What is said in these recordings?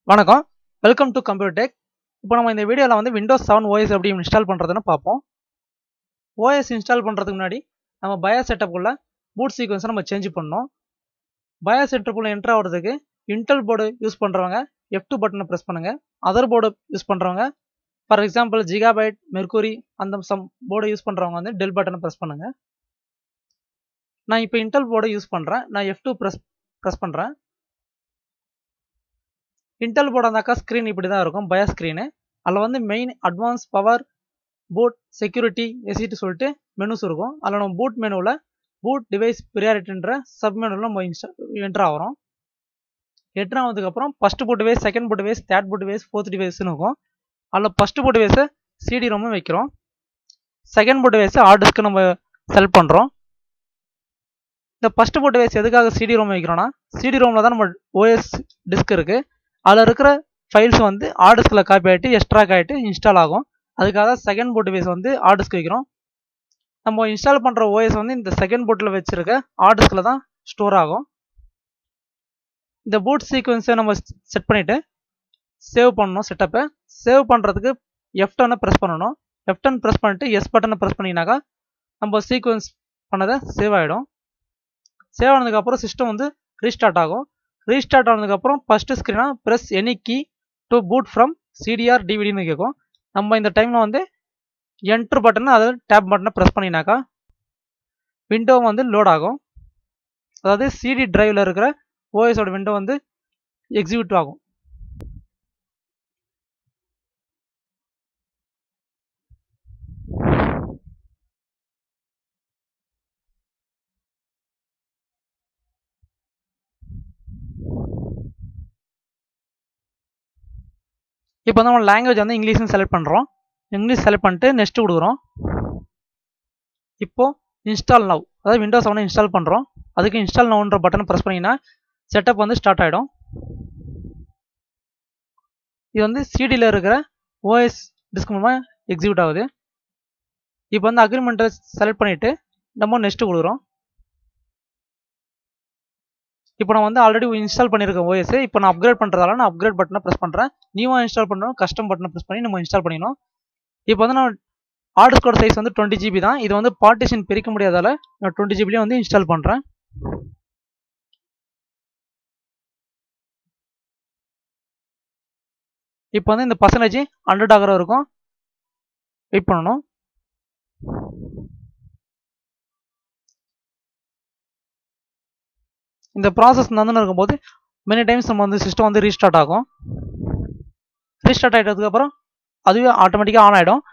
வணக்கம் welcome to computer tech இப்போ நம்ம இந்த வீடியோவில் வந்து விண்டோஸ் செவன் ஓஎஸ் எப்படி இன்ஸ்டால் பண்ணுறதுன்னு பார்ப்போம் ஓஎஸ் இன்ஸ்டால் பண்ணுறதுக்கு முன்னாடி நம்ம பயோ செட்டப்புக்குள்ள பூட் சீக்வன்ஸை நம்ம சேஞ்ச் பண்ணணும் பயோ செட்டப்புக்குள்ள என்ட்ரு ஆகிறதுக்கு இன்டெல் போர்டு யூஸ் பண்ணுறவங்க எஃப் டூ பட்டனை ப்ரெஸ் பண்ணுங்கள் அதர் போர்டு யூஸ் பண்ணுறவங்க ஃபார் எக்ஸாம்பிள் ஜிகாபைட் மெர்குரி அந்த சம் போர்டு யூஸ் பண்ணுறவங்க வந்து டெல் பட்டனை ப்ரெஸ் பண்ணுங்கள் நான் இப்போ இன்டெல் போர்டு யூஸ் பண்ணுறேன் நான் எஃப் டூ ப்ரெஸ் ப்ரெஸ் பண்ணுறேன் இன்டெல் போர்டு இருந்தாக்கா ஸ்க்ரீன் இப்படி தான் இருக்கும் பயோ ஸ்க்ரீனு அதில் வந்து main advance power boot security exit சொல்லிட்டு மெனுஸ் இருக்கும் அதில் நம்ம பூட் மெனுவில் பூட் டிவைஸ் ப்ரியாரிட்டின்ற சப் மெனுவில் நம்ம இன்ஸ்டா என்ட்ரு ஆகிறோம் என்ட்ரு ஆனதுக்கப்புறம் first boot device second boot device third boot device fourth டிவைஸ்னு இருக்கும் அதில் ஃபஸ்ட் பூட் டிவைஸை சிடி ரொம்ப வைக்கிறோம் செகண்ட் பூட் டிவைஸை ஹார்ட் டிஸ்க்கு நம்ம செலக்ட் பண்ணுறோம் இந்த ஃபஸ்ட் பூட் டிவைஸ் எதுக்காக சிடி ரோம் வைக்கிறோம்னா சிடி ரோமில் தான் நம்ம ஓஎஸ் டிஸ்க் இருக்குது அதில் இருக்கிற ஃபைல்ஸ் வந்து ஹார்ட் டிஸ்கில் காப்பி ஆகிட்டு எக்ஸ்ட்ராக் ஆகிட்டு இன்ஸ்டால் ஆகும் அதுக்காக செகண்ட் போர்ட் டிவைஸ் வந்து ஹார்ட் டிஸ்க் வைக்கிறோம் நம்ம இன்ஸ்டால் பண்ணுற ஓஎஸ் வந்து இந்த செகண்ட் போர்ட்டில் வச்சுருக்க ஹார்ட் டிஸ்கில் தான் ஸ்டோர் ஆகும் இந்த பூட் சீக்வன்ஸை நம்ம செட் பண்ணிவிட்டு சேவ் பண்ணணும் செட்டப்பை சேவ் பண்ணுறதுக்கு எஃப் டனை ப்ரெஸ் பண்ணணும் எஃப் டென் ப்ரெஸ் பண்ணிட்டு எஸ் பட்டனை ப்ரெஸ் பண்ணிங்கனாக்கா நம்ம சீக்வன்ஸ் பண்ணதை சேவ் ஆகிடும் சேவ் ஆனதுக்கப்புறம் சிஸ்டம் வந்து ரீஸ்டார்ட் ஆகும் ரீஸ்டார்ட் ஆனதுக்கப்புறம் ஃபஸ்ட்டு ஸ்க்ரீனாக press any key to boot from CD or டிவிடின்னு கேட்கும் நம்ம இந்த டைமில் வந்து என்ட்ரு பட்டன் அதில் டேப் பட்டனை ப்ரெஸ் பண்ணினாக்கா விண்டோ வந்து லோட் ஆகும் அதாவது சிடி டிரைவில் இருக்கிற ஓஎஸோட விண்டோ வந்து எக்ஸிக்யூட் ஆகும் இப்போ வந்து நம்ம லாங்குவேஜ் வந்து இங்கிலீஷ்னு செலக்ட் பண்ணுறோம் இங்கிலீஷ் செலக்ட் பண்ணிட்டு நெக்ஸ்ட் கொடுக்குறோம் இப்போ இன்ஸ்டால் நவ் அதாவது விண்டோஸ் செவனை இன்ஸ்டால் பண்ணுறோம் அதுக்கு இன்ஸ்டால் நவுன்ற பட்டன் ப்ரெஸ் பண்ணிங்கன்னா செட்டப் வந்து ஸ்டார்ட் ஆகிடும் இது வந்து சிடியில் இருக்கிற ஓஎஸ் டிஸ்க் மூலமாக எக்ஸிக்யூட் ஆகுது இப்போ வந்து அக்ரிமெண்ட்டை செலக்ட் பண்ணிவிட்டு நம்ம நெக்ஸ்ட் கொடுக்குறோம் இப்போ நான் வந்து ஆல்ரெடி இன்ஸ்டால் பண்ணியிருக்கேன் ஓஎஸ் இப்போ நான் அப்கிரேட் பண்ணுறதால நான் அப்கிரேட் பட்டனை ப்ரெஸ் பண்ணுறேன் நியூவாக இன்ஸ்டால் பண்ணணும் கஸ்டம் பட்டனை ப்ரெஸ் பண்ணி நம்ம இன்ஸ்டால் பண்ணிடணும் இப்போ வந்து நான் ஹார்ட் டிஸ்கோட சைஸ் வந்து டுவெண்ட்டி ஜிபி தான் இது வந்து பார்ட்டிஷன் பிரிக்க முடியாதால நான் டுவெண்ட்டி ஜிபிலேயே வந்து இன்ஸ்டால் பண்ணுறேன் இப்போ வந்து இந்த பர்சன்டேஜ் ஹண்ட்ரட் ஆகிற வரைக்கும் வெயிட் பண்ணணும் இந்த ப்ராசஸ் நடந்துன்னு இருக்கும்போது மெனி டைம்ஸ் நம்ம வந்து சிஸ்டம் வந்து ரீஸ்டார்ட் ஆகும் ரீஸ்டார்ட் ஆகிட்டதுக்கப்புறம் அதுவே ஆட்டோமேட்டிக்காக ஆன் ஆகிடும்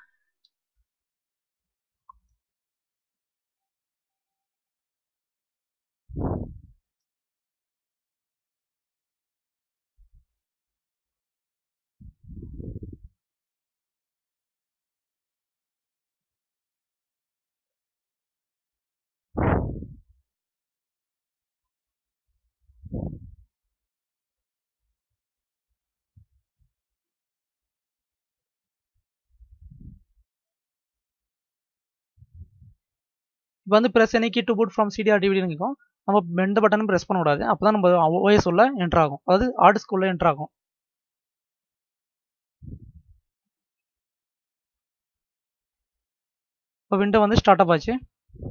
இப்போ வந்து press any to boot from CD or டிவிடின்னு கேட்கும் நம்ம எந்த பட்டனும் ப்ரெஸ் பண்ணக்கூடாது அப்போ தான் நம்ம ஓஎஸ் உள்ள என்ட்ரு ஆகும் அதாவது ஆர்டிஸ்க்கு உள்ள என்ட்ரு ஆகும் இப்போ விண்டோ வந்து ஸ்டார்ட் அப் ஆச்சு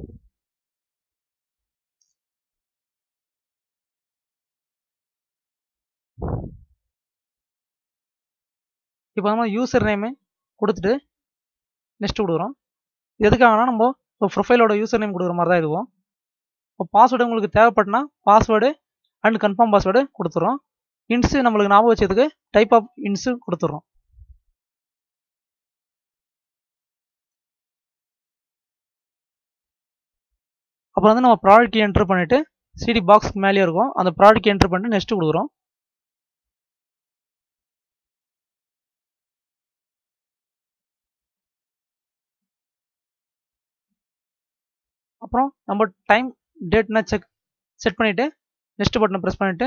இப்போ நம்ம யூசர் நேமு கொடுத்துட்டு நெக்ஸ்ட் கொடுக்குறோம் எதுக்காகனா நம்ம இப்போ ப்ரொஃபைலோட யூசர் நேம் கொடுக்குற மாதிரி தான் இதுவும் இப்போ பாஸ்வேர்டு உங்களுக்கு தேவைப்பட்டுனா பாஸ்வேர்டு அண்ட் கன்ஃபார்ம் பாஸ்வேர்டு கொடுத்துறோம் இன்ஸு நம்மளுக்கு ஞாபகம் வச்சதுக்கு டைப் ஆஃப் இன்ஸு கொடுத்துட்றோம் அப்புறம் வந்து நம்ம ப்ராடக்ட் கீ என்ட்ரு பண்ணிவிட்டு சிடி பாக்ஸ்க்கு மேலேயே இருக்கும் அந்த ப்ராடக்ட் கீ என்ட்ரு பண்ணிட்டு நெக்ஸ்ட் கொடுக்குறோம் அப்புறம் நம்ம டைம் டேட்னா செக் செட் பண்ணிவிட்டு நெக்ஸ்ட் பட்டனை ப்ரெஸ் பண்ணிவிட்டு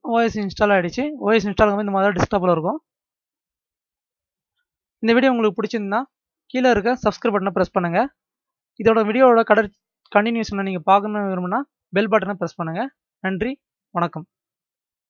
ஓஎஸ் இன்ஸ்டால் ஆகிடுச்சு ஓஎஸ் இன்ஸ்டால் ஆகும்போது இந்த மாதிரி டிஸ்டர்பில் இருக்கும் இந்த வீடியோ உங்களுக்கு பிடிச்சிருந்தா கீழே இருக்க சப்ஸ்கிரைப் பட்டனை ப்ரெஸ் பண்ணுங்கள் இதோட வீடியோவோட கடை கண்டினியூஷனை நீங்கள் பார்க்கணும்னு விரும்புனா பெல் பட்டனை ப்ரெஸ் பண்ணுங்கள் நன்றி வணக்கம்